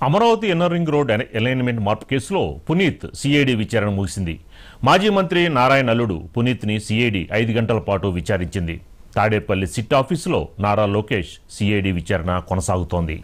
Amaravati inner ring road అలై- alignment మార్పు కేసులో పునీత్ సిఐడి విచారణ ముగిసింది మాజీ మంత్రి నారాయణ అల్లుడు పునీత్ని సిఐడి ఐదు గంటల పాటు విచారించింది తాడేపల్లి సిట్ ఆఫీసులో నారా లోకేష్ సిఐడి విచారణ కొనసాగుతోంది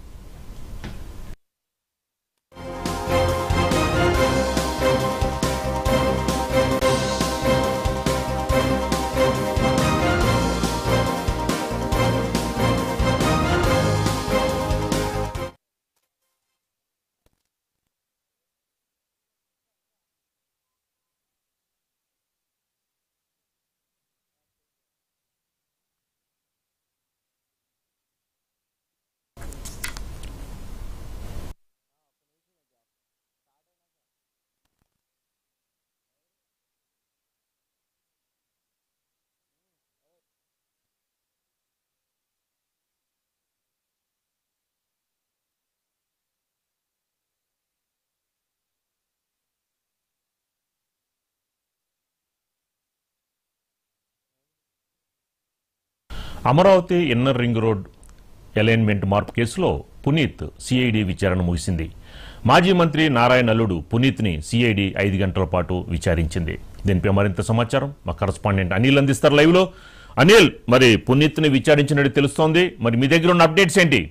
Amaravati inner ring road alignment మార్పు కేసులో పునీత్ సిఐడి విచారణ ముగిసింది మాజీ మంత్రి నారాయణ అల్లుడు పునీత్ని సిఐడి ఐదు గంటల పాటు విచారించింది దీనిపై మరింత సమాచారం మా కరస్పాండెంట్ అనిల్ అందిస్తారు లైవ్లో అనిల్ మరి పునీత్ని విచారించినట్టు తెలుస్తోంది మరి మీ దగ్గర ఉన్న అప్డేట్స్ ఏంటి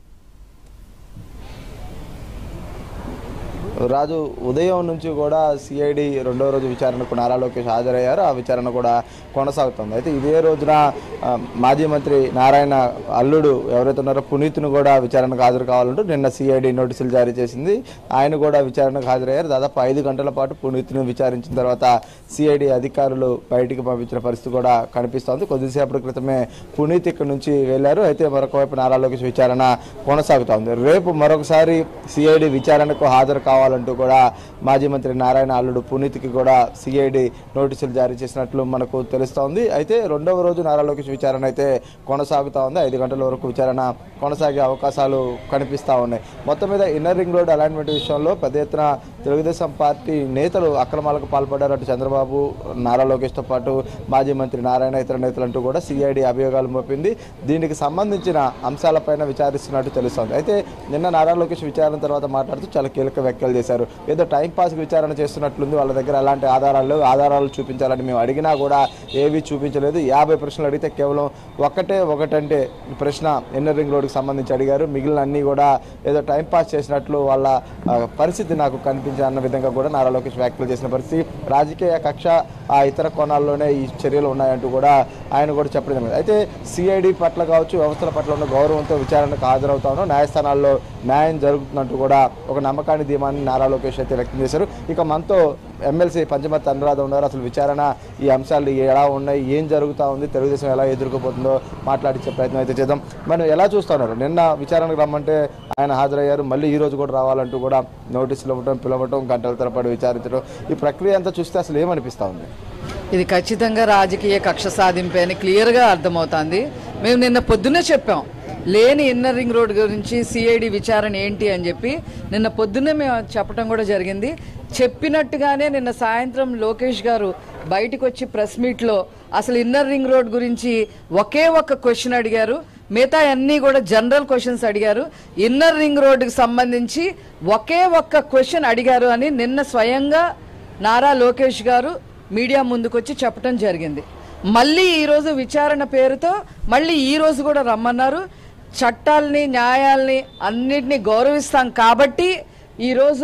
రాజు ఉదయం నుంచి కూడా సిఐడి రెండో రోజు విచారణకు నారా లోకేష్ హాజరయ్యారు ఆ విచారణ కూడా కొనసాగుతుంది అయితే ఇదే రోజున ఆ, మాజీ మంత్రి నారాయణ అల్లుడు ఎవరైతే ఉన్నారో పునీత్ను కూడా విచారణకు హాజరు కావాలంటూ నిన్న సిఐడి నోటీసులు జారీ చేసింది ఆయన కూడా విచారణకు హాజరయ్యారు దాదాపు ఐదు గంటల పాటు పునీత్ను విచారించిన తర్వాత సిఐడి అధికారులు బయటికి పంపించిన పరిస్థితి కూడా కనిపిస్తోంది కొద్దిసేపటి క్రితమే పునీత్ ఇక్కడ నుంచి వెళ్ళారు అయితే మరొక వైపు నారా లోకేష్ విచారణ కొనసాగుతోంది రేపు మరొకసారి సిఐడి విచారణకు హాజరు కావాలంటూ కూడా మాజీ మంత్రి నారాయణ అల్లుడు పునీత్కి కూడా సిఐడి నోటీసులు జారీ చేసినట్లు మనకు తెలుస్తోంది అయితే రెండవ రోజు నారా లోకేష్ విచారణ అయితే కొనసాగుతా ఉంది ఐదు గంటల వరకు విచారణ కొనసాగే అవకాశాలు కనిపిస్తా ఉన్నాయి మొత్తం మీద ఇన్నర్ రింగ్ రోడ్ అలాట్మెంట్ విషయంలో పెద్ద ఎత్తున తెలుగుదేశం పార్టీ నేతలు అక్రమాలకు పాల్పడ్డారు అటు చంద్రబాబు నారా లోకేష్తో పాటు మాజీ మంత్రి నారాయణ ఇతర నేతలు అంటూ కూడా సిఐడి అభియోగాలు మోపింది దీనికి సంబంధించిన అంశాలపైన విచారిస్తున్నట్టు తెలుస్తోంది అయితే నిన్న నారా లోకేష్ విచారణ తర్వాత మాట్లాడుతూ చాలా కీలక వ్యాఖ్యలు చేశారు ఏదో టైం పాస్ విచారణ చేస్తున్నట్లుంది వాళ్ళ దగ్గర అలాంటి ఆధారాలు లేవు ఆధారాలు చూపించాలని మేము అడిగినా కూడా ఏవి చూపించలేదు యాభై ప్రశ్నలు అడిగితే కేవలం ఒకటే ఒకటంటే ప్రశ్న ఇన్నర్ రింగ్ రోడ్కి సంబంధించి అడిగారు మిగిలిన అన్ని కూడా ఏదో టైం పాస్ చేసినట్లు వాళ్ళ ఆ, పరిస్థితి నాకు కనిపించే అన్న విధంగా కూడా నారా లోకేష్ వ్యాఖ్యలు చేసిన పరిస్థితి రాజకీయ కక్ష ఆ ఇతర కోణాల్లోనే ఈ చర్యలు ఉన్నాయంటూ కూడా ఆయన కూడా చెప్పడం జరిగింది అయితే సిఐడి పట్ల కావచ్చు వ్యవస్థల పట్ల ఉన్న గౌరవంతో విచారణకు హాజరవుతా ఉన్నాం న్యాయస్థానాల్లో న్యాయం జరుగుతున్నట్టు కూడా ఒక నమ్మకాన్ని ధీమాన్ని నారా లోకేష్ అయితే వ్యక్తం చేశారు ఇక మనతో ఎమ్మెల్సీ పంచమర్తి అనురాధ ఉన్నారు అసలు విచారణ ఈ అంశాలు ఎలా ఉన్నాయి ఏం జరుగుతూ ఉంది తెలుగుదేశం ఎలా ఎదుర్కోబోతుందో మాట్లాడించే ప్రయత్నం అయితే చేద్దాం మనం ఎలా చూస్తా ఉన్నారు నిన్న విచారణకు రమ్మంటే ఆయన హాజరయ్యారు మళ్ళీ ఈ రోజు కూడా రావాలంటూ కూడా నోటీసులు ఇవ్వడం పిలవటం గంటల తరబడి విచారించడం ఈ ప్రక్రియ అంతా చూస్తే అసలు ఏమనిపిస్తా ఉంది ఇది ఖచ్చితంగా రాజకీయ కక్ష సాధింపే అని క్లియర్గా అర్థమవుతుంది మేము నిన్న పొద్దున్నే చెప్పాం లేని ఇన్నర్ రింగ్ రోడ్ గురించి సిఐడి విచారణ ఏంటి అని చెప్పి నిన్న పొద్దున్నే మేము చెప్పడం కూడా జరిగింది చెప్పినట్టుగానే నిన్న సాయంత్రం లోకేష్ గారు బయటకు వచ్చి ప్రెస్ మీట్లో అసలు ఇన్నర్ రింగ్ రోడ్ గురించి ఒకే ఒక్క క్వశ్చన్ అడిగారు మిగతా అన్నీ కూడా జనరల్ క్వశ్చన్స్ అడిగారు ఇన్నర్ రింగ్ రోడ్డుకి సంబంధించి ఒకే ఒక్క క్వశ్చన్ అడిగారు అని నిన్న స్వయంగా నారా లోకేష్ గారు మీడియా ముందుకొచ్చి చెప్పడం జరిగింది మళ్ళీ ఈరోజు విచారణ పేరుతో మళ్ళీ ఈ రోజు కూడా రమ్మన్నారు చట్టాల్ని న్యాయాల్ని అన్నిటినీ గౌరవిస్తాం కాబట్టి ఈరోజు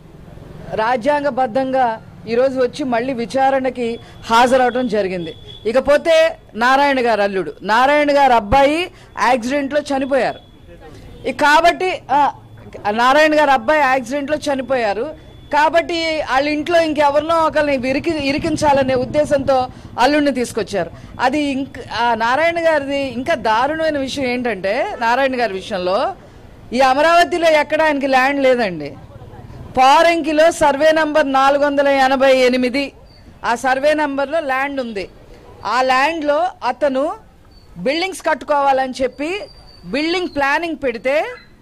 రాజ్యాంగబద్ధంగా ఈరోజు వచ్చి మళ్ళీ విచారణకి హాజరవడం జరిగింది ఇకపోతే నారాయణ గారు అల్లుడు నారాయణ గారు అబ్బాయి యాక్సిడెంట్లో చనిపోయారు ఇక కాబట్టి ఆ, నారాయణ గారు అబ్బాయి యాక్సిడెంట్లో చనిపోయారు కాబట్టి వాళ్ళ ఇంట్లో ఇంకెవరినో ఒకరిని ఇరికి ఇరికించాలనే ఉద్దేశంతో అల్లుడిని తీసుకొచ్చారు అది ఇంక ఆ నారాయణ గారిది ఇంకా దారుణమైన విషయం ఏంటంటే నారాయణ గారి విషయంలో ఈ అమరావతిలో ఎక్కడ ఆయనకి ల్యాండ్ లేదండి పారంకిలో సర్వే నంబర్ నాలుగు వందల ఎనభై ఎనిమిది ఆ సర్వే నంబర్లో ల్యాండ్ ఉంది ఆ ల్యాండ్లో అతను బిల్డింగ్స్ కట్టుకోవాలని చెప్పి బిల్డింగ్ ప్లానింగ్ పెడితే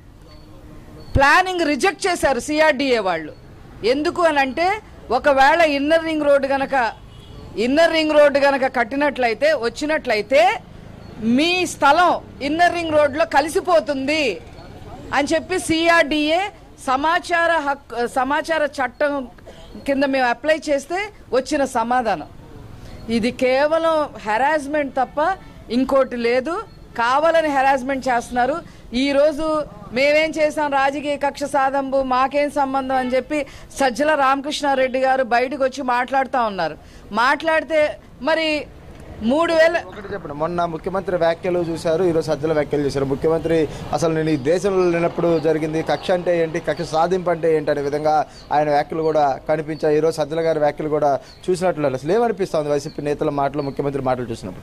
ప్లానింగ్ రిజెక్ట్ చేశారు సిఆర్డిఏ వాళ్ళు ఎందుకు అని అంటే ఒకవేళ ఇన్నర్ రింగ్ రోడ్డు గనక ఇన్నర్ రింగ్ రోడ్డు గనక కట్టినట్లయితే వచ్చినట్లయితే మీ స్థలం ఇన్నర్ రింగ్ రోడ్లో కలిసిపోతుంది అని చెప్పి సిఆర్డిఏ సమాచార హక్కు సమాచార చట్టం కింద మేము అప్లై చేస్తే వచ్చిన సమాధానం ఇది కేవలం హెరాస్మెంట్ తప్ప ఇంకోటి లేదు కావాలని హెరాస్మెంట్ చేస్తున్నారు ఈ రోజు మేమేం చేసాం రాజకీయ కక్ష సాధంబు మాకేం సంబంధం అని చెప్పి సజ్జల రామకృష్ణారెడ్డి గారు బయటకు వచ్చి మాట్లాడుతూ ఉన్నారు మాట్లాడితే మరి మూడు వేల ఒకటి చెప్పండి మొన్న ముఖ్యమంత్రి వ్యాఖ్యలు చూశారు ఈరోజు సజ్జల వ్యాఖ్యలు చేశారు ముఖ్యమంత్రి అసలు నేను ఈ దేశంలో లేనప్పుడు జరిగింది కక్ష అంటే ఏంటి కక్ష సాధింపు అంటే ఏంటి అనే విధంగా ఆయన వ్యాఖ్యలు కూడా కనిపించాయి ఈరోజు సజ్జల గారి వ్యాఖ్యలు కూడా చూసినట్లు అసలు ఏమనిపిస్తుంది వైసీపీ నేతల మాటలు ముఖ్యమంత్రి మాటలు చూసినప్పుడు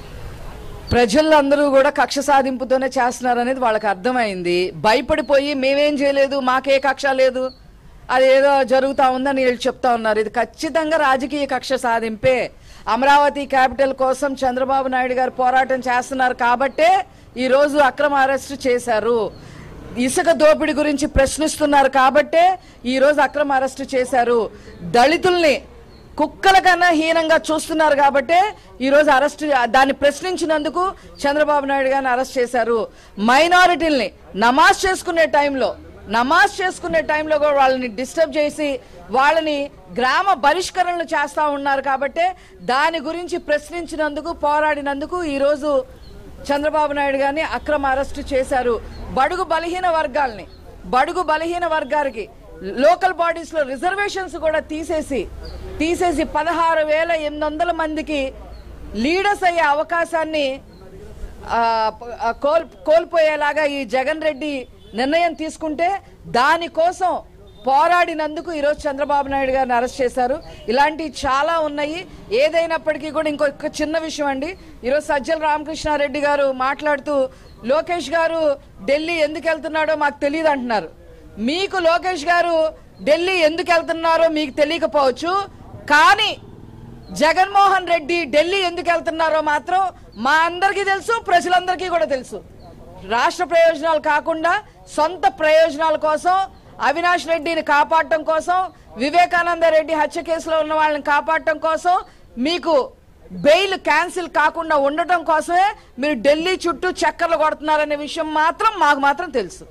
ప్రజలందరూ కూడా కక్ష సాధింపుతోనే చేస్తున్నారు అనేది వాళ్ళకి అర్థమైంది భయపడిపోయి మేమేం చేయలేదు మాకే కక్ష లేదు అదేదో జరుగుతా ఉందని వీళ్ళు చెప్తా ఉన్నారు ఇది ఖచ్చితంగా రాజకీయ కక్ష సాధింపే అమరావతి క్యాపిటల్ కోసం చంద్రబాబు నాయుడు గారు పోరాటం చేస్తున్నారు కాబట్టే ఈ రోజు అక్రమ అరెస్టు చేశారు ఇసుక దోపిడీ గురించి ప్రశ్నిస్తున్నారు కాబట్టే ఈ రోజు అక్రమ అరెస్టు చేశారు దళితుల్ని కుక్కల కన్నా హీనంగా చూస్తున్నారు కాబట్టే ఈ రోజు అరెస్ట్ దాన్ని ప్రశ్నించినందుకు చంద్రబాబు నాయుడు గారిని అరెస్ట్ చేశారు మైనారిటీల్ని నమాజ్ చేసుకునే టైంలో నమాజ్ చేసుకునే టైంలో కూడా వాళ్ళని డిస్టర్బ్ చేసి వాళ్ళని గ్రామ బహిష్కరణలు చేస్తా ఉన్నారు కాబట్టే దాని గురించి ప్రశ్నించినందుకు పోరాడినందుకు ఈ రోజు చంద్రబాబు నాయుడు గారిని అక్రమ అరెస్టు చేశారు బడుగు బలహీన వర్గాల్ని బడుగు బలహీన వర్గానికి లోకల్ బాడీస్ లో రిజర్వేషన్స్ కూడా తీసేసి తీసేసి పదహారు వేల ఎనిమిది వందల మందికి లీడర్స్ అయ్యే అవకాశాన్ని ఆ, ప- ఆ, కోల్ కోల్పోయేలాగా ఈ జగన్ రెడ్డి నిర్ణయం తీసుకుంటే దానికోసం పోరాడినందుకు ఈరోజు చంద్రబాబు నాయుడు గారిని అరెస్ట్ చేశారు ఇలాంటివి చాలా ఉన్నాయి ఏదైనప్పటికీ కూడా ఇంకొక చిన్న విషయం అండి ఈరోజు సజ్జల రామకృష్ణారెడ్డి గారు మాట్లాడుతూ లోకేష్ గారు ఢిల్లీ ఎందుకు వెళ్తున్నాడో మాకు తెలియదు అంటున్నారు మీకు లోకేష్ గారు ఢిల్లీ ఎందుకు వెళ్తున్నారో మీకు తెలియకపోవచ్చు కానీ జగన్మోహన్ రెడ్డి ఢిల్లీ ఎందుకు వెళ్తున్నారో మాత్రం మా అందరికీ తెలుసు ప్రజలందరికీ కూడా తెలుసు రాష్ట్ర ప్రయోజనాలు కాకుండా సొంత ప్రయోజనాల కోసం అవినాష్ రెడ్డిని కాపాడటం కోసం వివేకానంద రెడ్డి హత్య కేసులో ఉన్న వాళ్ళని కాపాడటం కోసం మీకు బెయిల్ క్యాన్సిల్ కాకుండా ఉండటం కోసమే మీరు ఢిల్లీ చుట్టూ చక్కర్లు కొడుతున్నారనే విషయం మాత్రం మాకు మాత్రం తెలుసు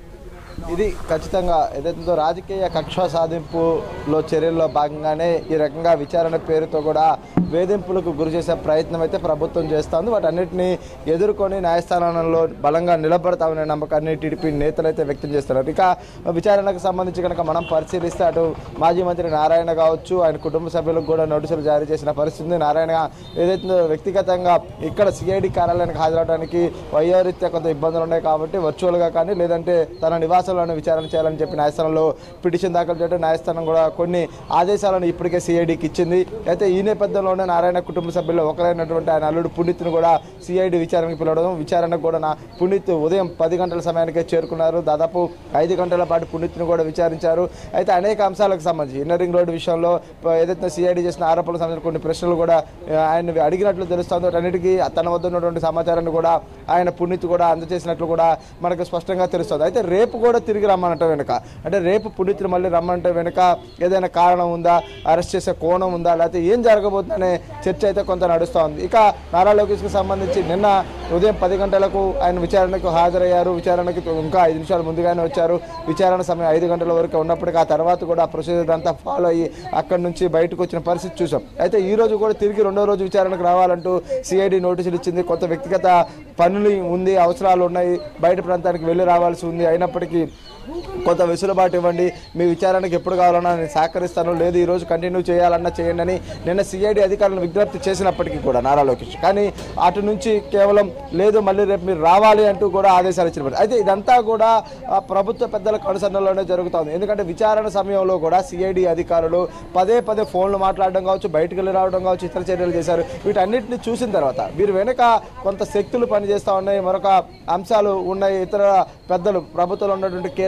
ఇది ఖచ్చితంగా ఏదైతుందో రాజకీయ కక్ష సాధింపులో చర్యల్లో భాగంగానే ఈ రకంగా విచారణ పేరుతో కూడా వేధింపులకు గురి చేసే ప్రయత్నం అయితే ప్రభుత్వం చేస్తోంది వాటన్నిటిని ఎదుర్కొని న్యాయస్థానంలో బలంగా నిలబడతామనే నమ్మకాన్ని టీడీపీ నేతలు అయితే వ్యక్తం చేస్తున్నారు ఇక విచారణకు సంబంధించి కనుక మనం పరిశీలిస్తే అటు మాజీ మంత్రి నారాయణ కావచ్చు ఆయన కుటుంబ సభ్యులకు కూడా నోటీసులు జారీ చేసిన పరిస్థితి ఉంది నారాయణ ఏదైతే వ్యక్తిగతంగా ఇక్కడ సిఐడి కార్యాలయానికి హాజరవడానికి వయోరీత్యా కొంత ఇబ్బందులు ఉన్నాయి కాబట్టి వర్చువల్గా కానీ లేదంటే తన నివాసంలోనే విచారణ చేయాలని చెప్పి న్యాయస్థానంలో పిటిషన్ దాఖలు చేయడం న్యాయస్థానం కూడా కొన్ని ఆదేశాలను ఇప్పటికే సిఐడికి ఇచ్చింది అయితే ఈ నేపథ్యంలోనే నారాయణ కుటుంబ సభ్యుల్లో ఒకరైనటువంటి ఆయన అల్లుడు పునీత్ను కూడా సిఐడి విచారణకు పిలవడం విచారణకు కూడా నా పునీత్ ఉదయం పది గంటల సమయానికే చేరుకున్నారు దాదాపు ఐదు గంటల పాటు పునీత్ను కూడా విచారించారు అయితే అనేక అంశాలకు సంబంధించి ఇన్నరింగ్ రోడ్డు విషయంలో ప- ఏదైతే సిఐడి చేసిన ఆరోపణలకు సంబంధించిన కొన్ని ప్రశ్నలు కూడా ఆ, ఆయన అడిగినట్లు తెలుస్తుంది అన్నిటికీ తన వద్ద ఉన్నటువంటి సమాచారాన్ని కూడా ఆయన పునీత్ కూడా అందజేసినట్లు కూడా మనకు స్పష్టంగా తెలుస్తుంది అయితే రేపు కూడా తిరిగి రమ్మనట వెనుక అంటే రేపు పునీత్ని మళ్ళీ రమ్మంటే వెనుక ఏదైనా కారణం ఉందా అరెస్ట్ చేసే కోణం ఉందా లేకపోతే ఏం జరగబోతుందనే చర్చ అయితే కొంత నడుస్తూ ఉంది ఇక నారా లోకేష్కి సంబంధించి నిన్న ఉదయం పది గంటలకు ఆయన విచారణకు హాజరయ్యారు విచారణకి ఇంకా ఐదు నిమిషాలు ముందుగానే వచ్చారు విచారణ సమయం ఐదు గంటల వరకు ఉన్నప్పటికీ ఆ తర్వాత కూడా ఆ ప్రొసీజర్ అంతా ఫాలో అయ్యి అక్కడి నుంచి బయటకు వచ్చిన పరిస్థితి చూసాం అయితే ఈ రోజు కూడా తిరిగి రెండో రోజు విచారణకు రావాలంటూ సిఐడి నోటీసులు ఇచ్చింది కొంత వ్యక్తిగత పనులు ఉంది అవసరాలు ఉన్నాయి బయట ప్రాంతానికి వెళ్ళి రావాల్సి ఉంది అయినప్పటికీ కొంత వెసులుబాటు ఇవ్వండి మీ విచారణకు ఎప్పుడు కావాలన్నా నేను సహకరిస్తాను లేదు ఈ రోజు కంటిన్యూ చేయాలన్నా చేయండి అని నిన్న సిఐడి అధికారులను విజ్ఞప్తి చేసినప్పటికీ కూడా నారా లోకేష్ కానీ అటు నుంచి కేవలం లేదు మళ్ళీ రేపు మీరు రావాలి అంటూ కూడా ఆదేశాలు ఇచ్చిన పరిస్థితి. అయితే ఇదంతా కూడా ఆ, ప్రభుత్వ పెద్దల కనుసన్నలోనే జరుగుతుంది ఎందుకంటే విచారణ సమయంలో కూడా సిఐడి అధికారులు పదే పదే ఫోన్లు మాట్లాడడం కావచ్చు బయటకు వెళ్ళి రావడం కావచ్చు ఇతర చర్యలు చేశారు వీటన్నిటిని చూసిన తర్వాత వీరి వెనుక కొంత శక్తులు పనిచేస్తూ ఉన్నాయి మరొక అంశాలు ఉన్నాయి ఇతర పెద్దలు ప్రభుత్వంలో ఉన్నటువంటి కీలక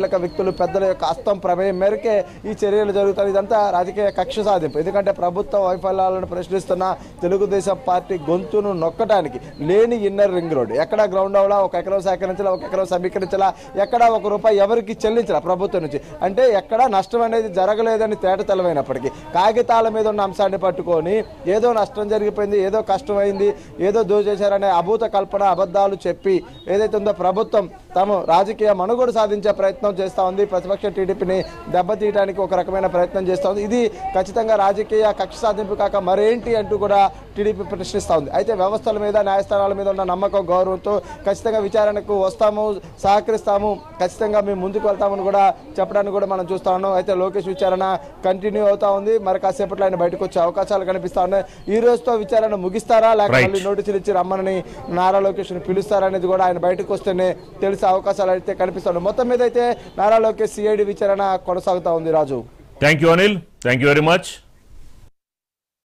కీలక వ్యక్తులు పెద్దల యొక్క హస్తం ప్రమేయం మేరకే ఈ చర్యలు జరుగుతాయి ఇదంతా రాజకీయ కక్ష సాధింపు ఎందుకంటే ప్రభుత్వ వైఫల్యాలను ప్రశ్నిస్తున్న తెలుగుదేశం పార్టీ గొంతును నొక్కడానికి లేని ఇన్నర్ రింగ్ రోడ్ ఎక్కడ గ్రౌండ్ అవలా ఒక ఎకరం సేకరించాలా ఒక ఎకరం సమీకరించాలా ఎక్కడ ఒక రూపాయి ఎవరికి చెల్లించాలా ప్రభుత్వం నుంచి అంటే ఎక్కడ నష్టం అనేది జరగలేదని తేట తెలవైనప్పటికీ కాగితాల మీద ఉన్న అంశాన్ని పట్టుకొని ఏదో నష్టం జరిగిపోయింది ఏదో కష్టమైంది ఏదో దోచేశారనే అభూత కల్పన అబద్ధాలు చెప్పి ఏదైతే ఉందో ప్రభుత్వం తాము రాజకీయ మనుగోడు సాధించే ప్రయత్నం చేస్తూ ఉంది ప్రతిపక్ష టీడీపీని దెబ్బతీయడానికి ఒక రకమైన ప్రయత్నం చేస్తూ ఉంది ఇది ఖచ్చితంగా రాజకీయ కక్ష సాధింపు కాక మరేంటి అంటూ కూడా టీడీపీ ప్రశ్నిస్తూ ఉంది అయితే వ్యవస్థల మీద న్యాయస్థానాల మీద ఉన్న నమ్మకం గౌరవంతో ఖచ్చితంగా విచారణకు వస్తాము సహకరిస్తాము ఖచ్చితంగా మేము ముందుకు వెళ్తామని కూడా చెప్పడానికి కూడా మనం చూస్తా ఉన్నాం అయితే లోకేష్ విచారణ కంటిన్యూ అవుతా ఉంది మరి కాసేపట్లో ఆయన బయటకు వచ్చే అవకాశాలు కనిపిస్తా ఉన్నాయి ఈ రోజుతో విచారణ ముగిస్తారా లేక Right. మళ్ళీ నోటీసులు ఇచ్చి రమ్మని నారా లోకేష్ ని పిలుస్తారా అనేది కూడా ఆయన బయటకు వస్తేనే తెలిసే అవకాశాలు అయితే కనిపిస్తున్నాయి మొత్తం మీద అయితే నారా లోకేష్ సిఐడి విచారణ కొనసాగుతా ఉంది Raju thank you Anil thank you very much